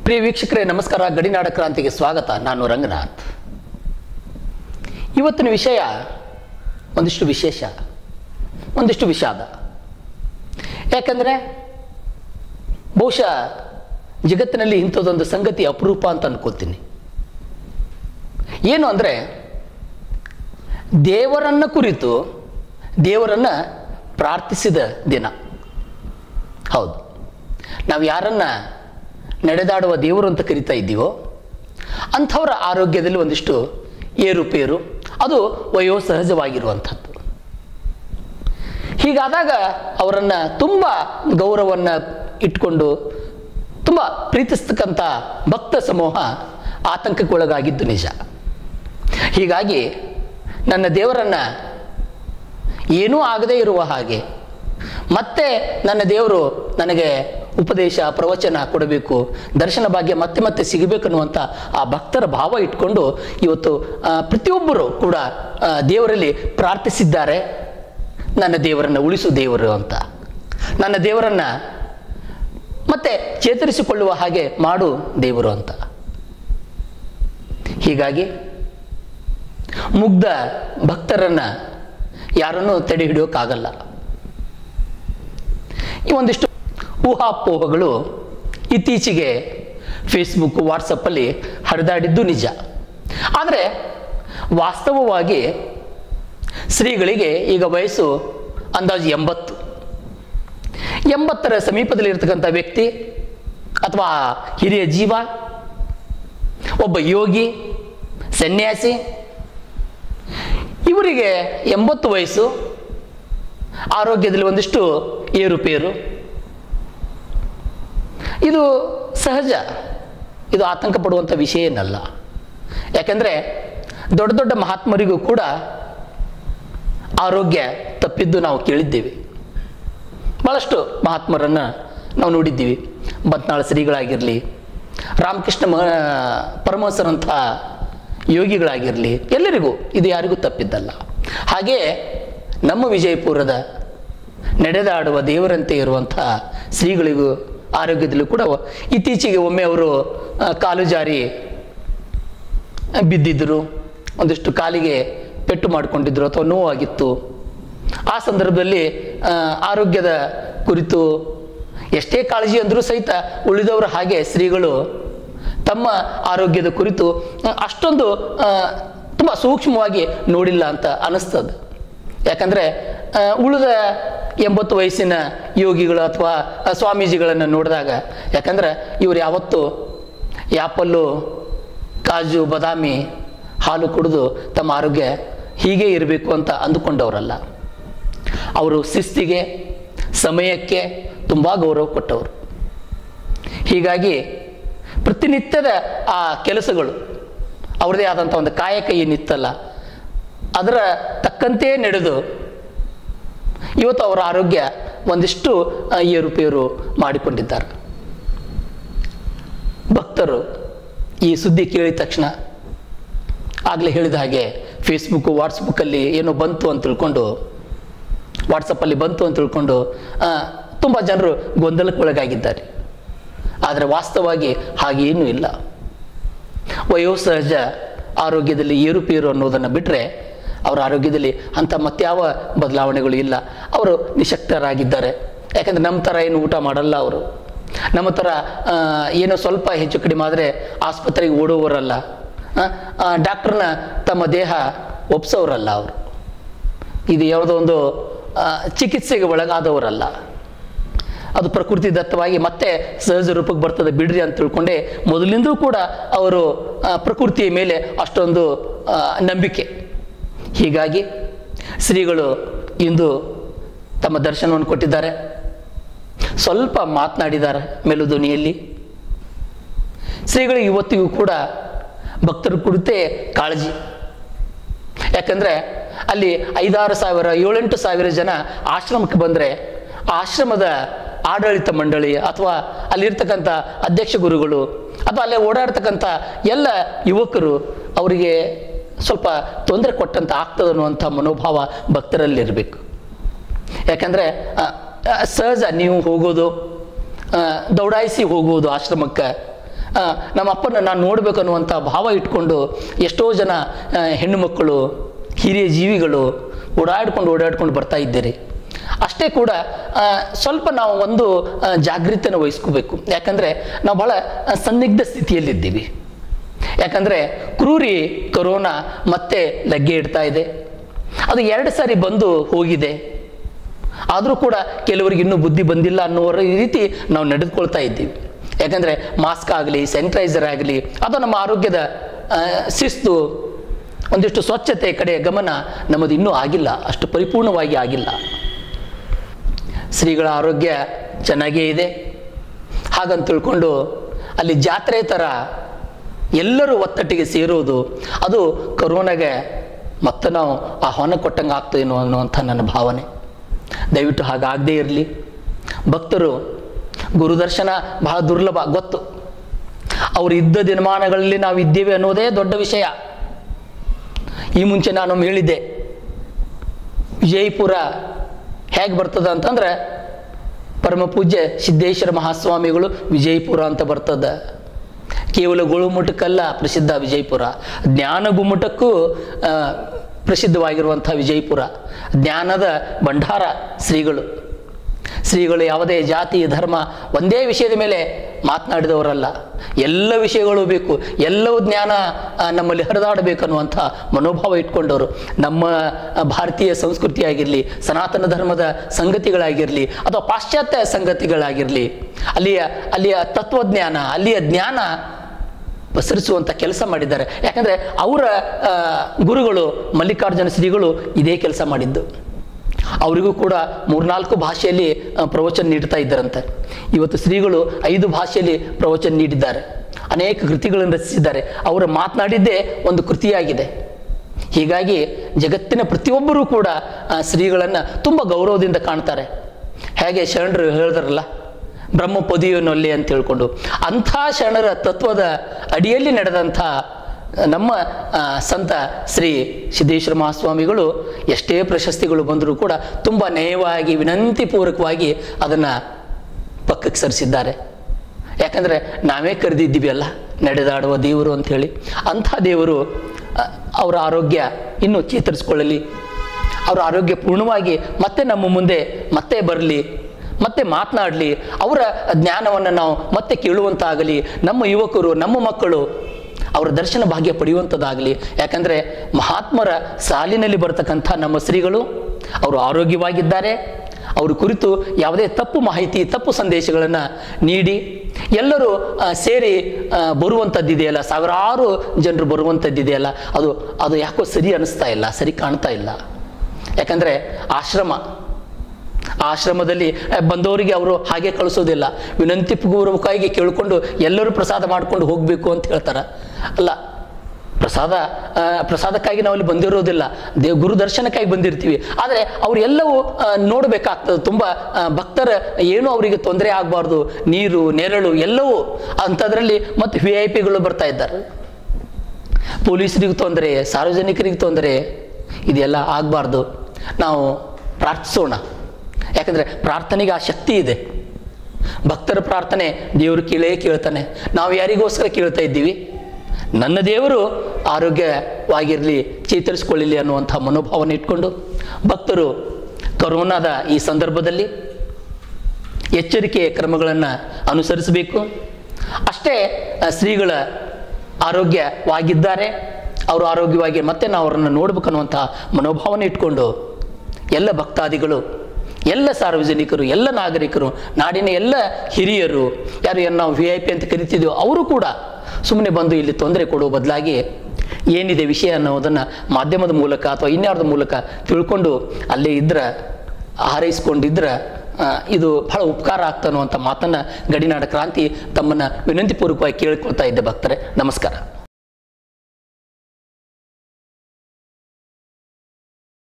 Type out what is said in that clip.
ಪ್ರಿಯ ವೀಕ್ಷಕರೇ ನಮಸ್ಕಾರ ಗಡಿನಾಡ ಕ್ರಾಂತಿಗೆ ಸ್ವಾಗತ ನಾನು ರಂಗನಾಥ್ ಇವತ್ತಿನ ವಿಷಯ ಒಂದಿಷ್ಟು ವಿಶೇಷ ಒಂದಿಷ್ಟು ವಿಷಾದ ಯಾಕಂದರೆ ಬಹುಶಃ ಜಗತ್ತಿನಲ್ಲಿ ಇಂಥದ್ದೊಂದು ಸಂಗತಿ ಅಪರೂಪ ಅಂತ ಅನ್ಕೋತೀನಿ ಏನು ಅಂದರೆ ದೇವರನ್ನು ಕುರಿತು ದೇವರನ್ನು ಪ್ರಾರ್ಥಿಸಿದ ದಿನ ಹೌದು ನಾವು ಯಾರನ್ನ ನಡೆದಾಡುವ ದೇವರು ಅಂತ ಕರಿತಾ ಇದ್ದೀವೋ ಅಂಥವರ ಆರೋಗ್ಯದಲ್ಲಿ ಒಂದಿಷ್ಟು ಏರುಪೇರು ಅದು ವಯೋಸಹಜವಾಗಿರುವಂಥದ್ದು ಹೀಗಾದಾಗ ಅವರನ್ನು ತುಂಬ ಗೌರವವನ್ನು ಇಟ್ಕೊಂಡು ತುಂಬ ಪ್ರೀತಿಸ್ತಕ್ಕಂಥ ಭಕ್ತ ಸಮೂಹ ಆತಂಕಕ್ಕೊಳಗಾಗಿದ್ದು ನಿಜ ಹೀಗಾಗಿ ನನ್ನ ದೇವರನ್ನು ಏನೂ ಆಗದೇ ಇರುವ ಹಾಗೆ ಮತ್ತೆ ನನ್ನ ದೇವರು ನನಗೆ ಉಪದೇಶ ಪ್ರವಚನ ಕೊಡಬೇಕು ದರ್ಶನ ಭಾಗ್ಯ ಮತ್ತೆ ಮತ್ತೆ ಸಿಗಬೇಕು ಅನ್ನುವಂಥ ಆ ಭಕ್ತರ ಭಾವ ಇಟ್ಕೊಂಡು ಇವತ್ತು ಆ, ಪ್ರತಿಯೊಬ್ಬರು ಕೂಡ ಆ, ದೇವರಲ್ಲಿ ಪ್ರಾರ್ಥಿಸಿದ್ದಾರೆ ನನ್ನ ದೇವರನ್ನು ಉಳಿಸು ದೇವರು ಅಂತ ನನ್ನ ದೇವರನ್ನು ಮತ್ತೆ ಚೇತರಿಸಿಕೊಳ್ಳುವ ಹಾಗೆ ಮಾಡು ದೇವರು ಅಂತ ಹೀಗಾಗಿ ಮುಗ್ಧ ಭಕ್ತರನ್ನು ಯಾರನ್ನೂ ತಡೆ ಹಿಡಿಯೋಕ್ಕಾಗಲ್ಲ ಈ ಒಂದಿಷ್ಟು ಊಹಾಪೋಹಗಳು ಇತ್ತೀಚೆಗೆ ಫೇಸ್ಬುಕ್ ವಾಟ್ಸಪ್ಪಲ್ಲಿ ಹರಿದಾಡಿದ್ದು ನಿಜ ಆದರೆ ವಾಸ್ತವವಾಗಿ ಶ್ರೀಗಳಿಗೆ ಈಗ ವಯಸ್ಸು ಅಂದಾಜು ಎಂಬತ್ತು ಎಂಬತ್ತರ ಸಮೀಪದಲ್ಲಿರ್ತಕ್ಕಂಥ ವ್ಯಕ್ತಿ ಅಥವಾ ಹಿರಿಯ ಜೀವ ಒಬ್ಬ ಯೋಗಿ ಸನ್ಯಾಸಿ ಇವರಿಗೆ ಎಂಬತ್ತು ವಯಸ್ಸು ಆರೋಗ್ಯದಲ್ಲಿ ಒಂದಿಷ್ಟು ಏರುಪೇರು ಇದು ಸಹಜ ಇದು ಆತಂಕ ಪಡುವಂಥ ವಿಷಯ ಏನಲ್ಲ ಯಾಕೆಂದರೆ ದೊಡ್ಡ ದೊಡ್ಡ ಮಹಾತ್ಮರಿಗೂ ಕೂಡ ಆರೋಗ್ಯ ತಪ್ಪಿದ್ದು ನಾವು ಕೇಳಿದ್ದೇವೆ ಭಾಳಷ್ಟು ಮಹಾತ್ಮರನ್ನು ನಾವು ನೋಡಿದ್ದೀವಿ ಬತ್ನಾಳ ಶ್ರೀಗಳಾಗಿರಲಿ ರಾಮಕೃಷ್ಣ ಮ ಪರಮಹಂಸರಂಥ ಯೋಗಿಗಳಾಗಿರಲಿ ಎಲ್ಲರಿಗೂ ಇದು ಯಾರಿಗೂ ತಪ್ಪಿದ್ದಲ್ಲ ಹಾಗೆಯೇ ನಮ್ಮ ವಿಜಯಪುರದ ನಡೆದಾಡುವ ದೇವರಂತೆ ಇರುವಂಥ ಶ್ರೀಗಳಿಗೂ ಆರೋಗ್ಯದಲ್ಲೂ ಕೂಡ ಇತ್ತೀಚೆಗೆ ಒಮ್ಮೆ ಅವರು ಆ, ಕಾಲು ಜಾರಿ ಬಿದ್ದಿದ್ದರು ಒಂದಿಷ್ಟು ಕಾಲಿಗೆ ಪೆಟ್ಟು ಮಾಡಿಕೊಂಡಿದ್ರು ಅಥವಾ ನೋವಾಗಿತ್ತು ಆ ಸಂದರ್ಭದಲ್ಲಿ ಆ, ಆರೋಗ್ಯದ ಕುರಿತು ಎಷ್ಟೇ ಕಾಳಜಿ ಅಂದರೂ ಸಹಿತ ಉಳಿದವರು ಹಾಗೆ ಶ್ರೀಗಳು ತಮ್ಮ ಆರೋಗ್ಯದ ಕುರಿತು ಆ, ಅಷ್ಟೊಂದು ತುಂಬ ಸೂಕ್ಷ್ಮವಾಗಿ ನೋಡಿಲ್ಲ ಅಂತ ಅನ್ನಿಸ್ತದೆ ಯಾಕಂದರೆ ಉಳಿದ ಎಂಬತ್ತು ವಯಸ್ಸಿನ ಯೋಗಿಗಳು ಅಥವಾ ಸ್ವಾಮೀಜಿಗಳನ್ನು ನೋಡಿದಾಗ ಯಾಕಂದ್ರೆ ಇವರು ಯಾವತ್ತೂ ಯಾಪಲ್ಲು ಕಾಜು ಬಾದಾಮಿ ಹಾಲು ಕುಡಿದು ತಮ್ಮ ಆರೋಗ್ಯ ಹೀಗೆ ಇರಬೇಕು ಅಂತ ಅಂದುಕೊಂಡವರಲ್ಲ ಅವರು ಶಿಸ್ತಿಗೆ ಸಮಯಕ್ಕೆ ತುಂಬ ಗೌರವ ಕೊಟ್ಟವರು ಹೀಗಾಗಿ ಪ್ರತಿನಿತ್ಯದ ಆ ಕೆಲಸಗಳು ಅವ್ರದೇ ಆದಂಥ ಒಂದು ಕಾಯಕ ಏನಿತ್ತಲ್ಲ ಅದರ ತಕ್ಕಂತೆ ನಡೆದು ಇವತ್ತು ಅವರ ಆರೋಗ್ಯ ಒಂದಿಷ್ಟು ಆ, ಏರುಪೇರು ಮಾಡಿಕೊಂಡಿದ್ದಾರೆ ಭಕ್ತರು ಈ ಸುದ್ದಿ ಕೇಳಿದ ತಕ್ಷಣ ಆಗಲೇ ಹೇಳಿದ ಹಾಗೆ ಫೇಸ್ಬುಕ್ಕು ವಾಟ್ಸಪ್ಪಲ್ಲಿ ಏನೋ ಬಂತು ಅಂತ ತಿಳ್ಕೊಂಡು ವಾಟ್ಸಪ್ಪಲ್ಲಿ ಬಂತು ಅಂತ ತಿಳ್ಕೊಂಡು ತುಂಬ ಜನರು ಗೊಂದಲಕ್ಕೊಳಗಾಗಿದ್ದಾರೆ ಆದರೆ ವಾಸ್ತವವಾಗಿ ಹಾಗೇನೂ ಇಲ್ಲ ವಯೋಸಹಜ ಆರೋಗ್ಯದಲ್ಲಿ ಏರುಪೇರು ಅನ್ನೋದನ್ನು ಬಿಟ್ಟರೆ ಅವರ ಆರೋಗ್ಯದಲ್ಲಿ ಅಂಥ ಮತ್ಯಾವ ಬದಲಾವಣೆಗಳು ಇಲ್ಲ ಅವರು ನಿಶಕ್ತರಾಗಿದ್ದಾರೆ ಯಾಕಂದರೆ ನಮ್ಮ ಥರ ಏನು ಊಟ ಮಾಡಲ್ಲ ಅವರು ನಮ್ಮ ಥರ ಆ, ಏನೋ ಸ್ವಲ್ಪ ಹೆಚ್ಚು ಕಡಿಮೆ ಆದರೆ ಆಸ್ಪತ್ರೆಗೆ ಓಡುವವರಲ್ಲ ಡಾಕ್ಟ್ರನ್ನ ತಮ್ಮ ದೇಹ ಒಪ್ಸೋರಲ್ಲ ಅವರು ಇದು ಯಾವುದೋ ಒಂದು ಆ, ಚಿಕಿತ್ಸೆಗೆ ಒಳಗಾದವರಲ್ಲ ಅದು ಪ್ರಕೃತಿ ದತ್ತವಾಗಿ ಮತ್ತೆ ಸಹಜ ರೂಪಕ್ಕೆ ಬರ್ತದೆ ಬಿಡ್ರಿ ಅಂತ ತಿಳ್ಕೊಂಡೆ ಮೊದಲಿಂದೂ ಕೂಡ ಅವರು ಆ, ಪ್ರಕೃತಿಯ ಮೇಲೆ ಅಷ್ಟೊಂದು ಆ, ನಂಬಿಕೆ ಹೀಗಾಗಿ ಶ್ರೀಗಳು ಇಂದು ತಮ್ಮ ದರ್ಶನವನ್ನು ಕೊಟ್ಟಿದ್ದಾರೆ ಸ್ವಲ್ಪ ಮಾತನಾಡಿದ್ದಾರೆ ಮೆಲು ಧ್ವನಿಯಲ್ಲಿ ಶ್ರೀಗಳಿಗೆ ಇವತ್ತಿಗೂ ಕೂಡ ಭಕ್ತರ ಕುರಿತೇ ಕಾಳಜಿ ಯಾಕಂದರೆ ಅಲ್ಲಿ ಐದಾರು ಸಾವಿರ ಏಳೆಂಟು ಸಾವಿರ ಜನ ಆಶ್ರಮಕ್ಕೆ ಬಂದರೆ ಆಶ್ರಮದ ಆಡಳಿತ ಮಂಡಳಿ ಅಥವಾ ಅಲ್ಲಿರ್ತಕ್ಕಂಥ ಅಧ್ಯಕ್ಷ ಗುರುಗಳು ಅಥವಾ ಅಲ್ಲೇ ಓಡಾಡ್ತಕ್ಕಂಥ ಎಲ್ಲ ಯುವಕರು ಅವರಿಗೆ ಸ್ವಲ್ಪ ತೊಂದರೆ ಕೊಟ್ಟಂತ ಆಗ್ತದೆ ಅನ್ನುವಂಥ ಮನೋಭಾವ ಭಕ್ತರಲ್ಲಿರಬೇಕು ಯಾಕಂದರೆ ಸಹಜ ನೀವು ಹೋಗೋದು ಆ, ದೌಡಾಯಿಸಿ ಹೋಗುವುದು ಆಶ್ರಮಕ್ಕೆ ಆ, ನಮ್ಮ ಅಪ್ಪನ ನಾನು ನೋಡ್ಬೇಕು ಅನ್ನುವಂಥ ಭಾವ ಇಟ್ಕೊಂಡು ಎಷ್ಟೋ ಜನ ಆ, ಹೆಣ್ಣು ಮಕ್ಕಳು ಹಿರಿಯ ಜೀವಿಗಳು ಓಡಾಡ್ಕೊಂಡು ಓಡಾಡ್ಕೊಂಡು ಬರ್ತಾ ಇದ್ದೀರಿ ಅಷ್ಟೇ ಕೂಡ ಆ, ಸ್ವಲ್ಪ ನಾವು ಒಂದು ಆ, ಜಾಗೃತಿಯನ್ನು ವಹಿಸ್ಕೋಬೇಕು ಯಾಕಂದರೆ ನಾವು ಭಾಳ ಆ, ಸಂದಿಗ್ಧ ಸ್ಥಿತಿಯಲ್ಲಿದ್ದೀವಿ ಯಾಕಂದರೆ ಕ್ರೂರಿ ಕೊರೋನಾ ಮತ್ತೆ ಲಗ್ಗೆ ಇಡ್ತಾ ಇದೆ ಅದು ಎರಡು ಸಾರಿ ಬಂದು ಹೋಗಿದೆ ಆದರೂ ಕೂಡ ಕೆಲವರಿಗೆ ಇನ್ನೂ ಬುದ್ಧಿ ಬಂದಿಲ್ಲ ಅನ್ನೋ ರೀತಿ ನಾವು ನಡೆದುಕೊಳ್ತಾ ಇದ್ದೀವಿ ಯಾಕಂದರೆ ಮಾಸ್ಕ್ ಆಗಲಿ ಸ್ಯಾನಿಟೈಸರ್ ಆಗಲಿ ಅದು ನಮ್ಮ ಆರೋಗ್ಯದ ಆ, ಶಿಸ್ತು ಒಂದಿಷ್ಟು ಸ್ವಚ್ಛತೆ ಕಡೆ ಗಮನ ನಮ್ಮದು ಇನ್ನೂ ಆಗಿಲ್ಲ ಅಷ್ಟು ಪರಿಪೂರ್ಣವಾಗಿ ಆಗಿಲ್ಲ ಶ್ರೀಗಳ ಆರೋಗ್ಯ ಚೆನ್ನಾಗೇ ಇದೆ ಹಾಗಂತ ತಿಳ್ಕೊಂಡು ಅಲ್ಲಿ ಜಾತ್ರೆ ಥರ ಎಲ್ಲರೂ ಒತ್ತಟ್ಟಿಗೆ ಸೇರುವುದು ಅದು ಕರೋನಾಗೆ ಮತ್ತೆ ನಾವು ಆಹ್ವಾನ ಕೊಟ್ಟಂಗೆ ಆಗ್ತದೇನೋ ಅನ್ನುವಂಥ ನನ್ನ ಭಾವನೆ ದಯವಿಟ್ಟು ಹಾಗಾಗದೇ ಇರಲಿ ಭಕ್ತರು ಗುರುದರ್ಶನ ಬಹಳ ದುರ್ಲಭ ಗೊತ್ತು ಅವರು ಇದ್ದ ದಿನಮಾನಗಳಲ್ಲಿ ನಾವು ಇದ್ದೇವೆ ಅನ್ನೋದೇ ದೊಡ್ಡ ವಿಷಯ ಈ ಮುಂಚೆ ನಾನು ಹೇಳಿದ್ದೆ ವಿಜಯಪುರ ಹೇಗೆ ಬರ್ತದ ಅಂತಂದ್ರೆ ಪರಮ ಪೂಜ್ಯ ಸಿದ್ದೇಶ್ವರ ಮಹಾಸ್ವಾಮಿಗಳು ವಿಜಯಪುರ ಅಂತ ಬರ್ತದ ಕೇವಲ ಗುಳುಮುಟಕ್ಕಲ್ಲ ಪ್ರಸಿದ್ಧ ವಿಜಯಪುರ ಜ್ಞಾನ ಗುಮ್ಮಟಕ್ಕೂ ಆ, ಪ್ರಸಿದ್ಧವಾಗಿರುವಂಥ ವಿಜಯಪುರ ಜ್ಞಾನದ ಭಂಡಾರ ಶ್ರೀಗಳು ಶ್ರೀಗಳು ಯಾವುದೇ ಜಾತಿ ಧರ್ಮ ಒಂದೇ ವಿಷಯದ ಮೇಲೆ ಮಾತನಾಡಿದವರಲ್ಲ ಎಲ್ಲ ವಿಷಯಗಳು ಬೇಕು ಎಲ್ಲವೂ ಜ್ಞಾನ ಆ, ನಮ್ಮಲ್ಲಿ ಹರಿದಾಡಬೇಕು ಅನ್ನುವಂಥ ಮನೋಭಾವ ಇಟ್ಕೊಂಡವರು ನಮ್ಮ ಆ, ಭಾರತೀಯ ಸಂಸ್ಕೃತಿ ಆಗಿರಲಿ ಸನಾತನ ಧರ್ಮದ ಸಂಗತಿಗಳಾಗಿರಲಿ ಅಥವಾ ಪಾಶ್ಚಾತ್ಯ ಸಂಗತಿಗಳಾಗಿರಲಿ ಅಲ್ಲಿಯ ಅಲ್ಲಿಯ ತತ್ವಜ್ಞಾನ ಅಲ್ಲಿಯ ಜ್ಞಾನ ಪಸರಿಸುವಂಥ ಕೆಲಸ ಮಾಡಿದ್ದಾರೆ ಯಾಕಂದರೆ ಅವರ ಆ, ಗುರುಗಳು ಮಲ್ಲಿಕಾರ್ಜುನ ಶ್ರೀಗಳು ಇದೇ ಕೆಲಸ ಮಾಡಿದ್ದು ಅವರಿಗೂ ಕೂಡ ಮೂರ್ನಾಲ್ಕು ಭಾಷೆಯಲ್ಲಿ ಆ, ಪ್ರವಚನ ನೀಡ್ತಾ ಇದ್ದಾರಂತೆ ಇವತ್ತು ಶ್ರೀಗಳು ಐದು ಭಾಷೆಯಲ್ಲಿ ಪ್ರವಚನ ನೀಡಿದ್ದಾರೆ ಅನೇಕ ಕೃತಿಗಳನ್ನು ರಚಿಸಿದ್ದಾರೆ ಅವರು ಮಾತನಾಡಿದ್ದೇ ಒಂದು ಕೃತಿಯಾಗಿದೆ ಹೀಗಾಗಿ ಜಗತ್ತಿನ ಪ್ರತಿಯೊಬ್ಬರೂ ಕೂಡ ಆ, ಶ್ರೀಗಳನ್ನು ತುಂಬ ಗೌರವದಿಂದ ಕಾಣ್ತಾರೆ ಹೇಗೆ ಶರಣರು ಹೇಳಿದ್ರಲ್ಲ ಬ್ರಹ್ಮ ಪೊದಿಯೋನೊಲ್ಲೆ ಅಂತ ಹೇಳ್ಕೊಂಡು ಅಂಥ ಶರಣರ ತತ್ವದ ಅಡಿಯಲ್ಲಿ ನಡೆದಂಥ ನಮ್ಮ ಆ, ಸಂತ ಶ್ರೀ ಸಿದ್ದೇಶ್ವರ ಮಹಾಸ್ವಾಮಿಗಳು ಎಷ್ಟೇ ಪ್ರಶಸ್ತಿಗಳು ಬಂದರೂ ಕೂಡ ತುಂಬ ನೇಯವಾಗಿ ವಿನಂತಿಪೂರ್ವಕವಾಗಿ ಅದನ್ನು ಪಕ್ಕಕ್ಕೆ ಸರಿಸಿದ್ದಾರೆ ಯಾಕಂದರೆ ನಾವೇ ಕರೆದಿದ್ದೀವಿ ಅಲ್ಲ ನಡೆದಾಡುವ ದೇವರು ಅಂಥೇಳಿ ಅಂಥ ದೇವರು ಆ, ಅವರ ಆರೋಗ್ಯ ಇನ್ನೂ ಚೇತರಿಸ್ಕೊಳ್ಳಲಿ ಅವರ ಆರೋಗ್ಯ ಪೂರ್ಣವಾಗಿ ಮತ್ತೆ ನಮ್ಮ ಮುಂದೆ ಮತ್ತೆ ಬರಲಿ ಮತ್ತೆ ಮಾತನಾಡಲಿ ಅವರ ಜ್ಞಾನವನ್ನು ನಾವು ಮತ್ತೆ ಕೇಳುವಂತಾಗಲಿ ನಮ್ಮ ಯುವಕರು ನಮ್ಮ ಮಕ್ಕಳು ಅವರ ದರ್ಶನ ಭಾಗ್ಯ ಪಡೆಯುವಂಥದ್ದಾಗಲಿ ಯಾಕಂದರೆ ಮಹಾತ್ಮರ ಸಾಲಿನಲ್ಲಿ ಬರ್ತಕ್ಕಂಥ ನಮ್ಮ ಶ್ರೀಗಳು ಅವರು ಆರೋಗ್ಯವಾಗಿದ್ದಾರೆ ಅವ್ರ ಕುರಿತು ಯಾವುದೇ ತಪ್ಪು ಮಾಹಿತಿ ತಪ್ಪು ಸಂದೇಶಗಳನ್ನು ನೀಡಿ ಎಲ್ಲರೂ ಆ, ಸೇರಿ ಆ, ಬರುವಂಥದ್ದಿದೆಯಲ್ಲ ಸಾವಿರಾರು ಜನರು ಬರುವಂಥದ್ದಿದೆಯಲ್ಲ ಅದು ಅದು ಯಾಕೋ ಸರಿ ಅನ್ನಿಸ್ತಾ ಇಲ್ಲ ಸರಿ ಕಾಣ್ತಾ ಇಲ್ಲ ಯಾಕಂದರೆ ಆಶ್ರಮ ಆಶ್ರಮದಲ್ಲಿ ಆ, ಬಂದವರಿಗೆ ಅವರು ಹಾಗೆ ಕಳಿಸೋದಿಲ್ಲ ವಿನಂತಿ ಪೂರ್ವಕವಾಗಿ ಕೇಳಿಕೊಂಡು ಎಲ್ಲರೂ ಪ್ರಸಾದ ಮಾಡ್ಕೊಂಡು ಹೋಗಬೇಕು ಅಂತ ಹೇಳ್ತಾರೆ ಅಲ್ಲ ಪ್ರಸಾದ ಆ, ಪ್ರಸಾದಕ್ಕಾಗಿ ನಾವು ಅಲ್ಲಿ ಬಂದಿರೋದಿಲ್ಲ ದೇವ್ ಗುರು ದರ್ಶನಕ್ಕಾಗಿ ಬಂದಿರ್ತೀವಿ ಆದರೆ ಅವರೆಲ್ಲವೂ ನೋಡಬೇಕಾಗ್ತದೆ ತುಂಬ ಆ, ಭಕ್ತರ ಏನೂ ಅವರಿಗೆ ತೊಂದರೆ ಆಗಬಾರ್ದು ನೀರು ನೆರಳು ಎಲ್ಲವೂ ಅಂಥದ್ರಲ್ಲಿ ಮತ್ತು ವಿ ಐ ಪಿಗಳು ಬರ್ತಾ ಇದ್ದಾರೆ ಪೊಲೀಸರಿಗೆ ತೊಂದರೆ ಸಾರ್ವಜನಿಕರಿಗೆ ತೊಂದರೆ ಇದೆಲ್ಲ ಆಗಬಾರ್ದು ನಾವು ಪ್ರಾರ್ಥಿಸೋಣ ಯಾಕಂದರೆ ಪ್ರಾರ್ಥನೆಗೆ ಆ ಶಕ್ತಿ ಇದೆ ಭಕ್ತರ ಪ್ರಾರ್ಥನೆ ದೇವರು ಕೇಳೇ ಕೇಳ್ತಾನೆ ನಾವು ಯಾರಿಗೋಸ್ಕರ ಕೇಳ್ತಾ ಇದ್ದೀವಿ ನನ್ನ ದೇವರು ಆರೋಗ್ಯವಾಗಿರಲಿ ಚೇತರಿಸ್ಕೊಳ್ಳಲಿ ಅನ್ನುವಂಥ ಮನೋಭಾವನೆ ಇಟ್ಕೊಂಡು ಭಕ್ತರು ಕರೋನಾದ ಈ ಸಂದರ್ಭದಲ್ಲಿ ಎಚ್ಚರಿಕೆಯ ಕ್ರಮಗಳನ್ನು ಅನುಸರಿಸಬೇಕು ಅಷ್ಟೇ ಆ, ಶ್ರೀಗಳ ಆರೋಗ್ಯವಾಗಿದ್ದಾರೆ ಅವರು ಆರೋಗ್ಯವಾಗಿ ಮತ್ತೆ ನಾವು ಅವರನ್ನು ನೋಡ್ಬೇಕನ್ನುವಂಥ ಮನೋಭಾವನೆ ಇಟ್ಕೊಂಡು ಎಲ್ಲ ಭಕ್ತಾದಿಗಳು ಎಲ್ಲ ಸಾರ್ವಜನಿಕರು ಎಲ್ಲ ನಾಗರಿಕರು ನಾಡಿನ ಎಲ್ಲ ಹಿರಿಯರು ಯಾರು ಏನು ನಾವು ವಿ ಐ ಪಿ ಅಂತ ಕರಿತಿದ್ದೀವೋ ಅವರು ಕೂಡ ಸುಮ್ಮನೆ ಬಂದು ಇಲ್ಲಿ ತೊಂದರೆ ಕೊಡುವ ಬದಲಾಗಿ ಏನಿದೆ ವಿಷಯ ಅನ್ನೋದನ್ನು ಮಾಧ್ಯಮದ ಮೂಲಕ ಅಥವಾ ಇನ್ಯಾರ್ದ ಮೂಲಕ ತಿಳ್ಕೊಂಡು ಅಲ್ಲೇ ಇದ್ರೆ ಹಾರೈಸ್ಕೊಂಡಿದ್ರೆ ಆ, ಇದು ಬಹಳ ಉಪಕಾರ ಆಗ್ತಾ ಅನ್ನುವಂಥ ಮಾತನ್ನು ಗಡಿನಾಡ ಕ್ರಾಂತಿ ತಮ್ಮನ್ನು ವಿನಂತಿಪೂರ್ವಕವಾಗಿ ಕೇಳ್ಕೊಳ್ತಾ ಇದ್ದೆ ಭಕ್ತರೆ ನಮಸ್ಕಾರ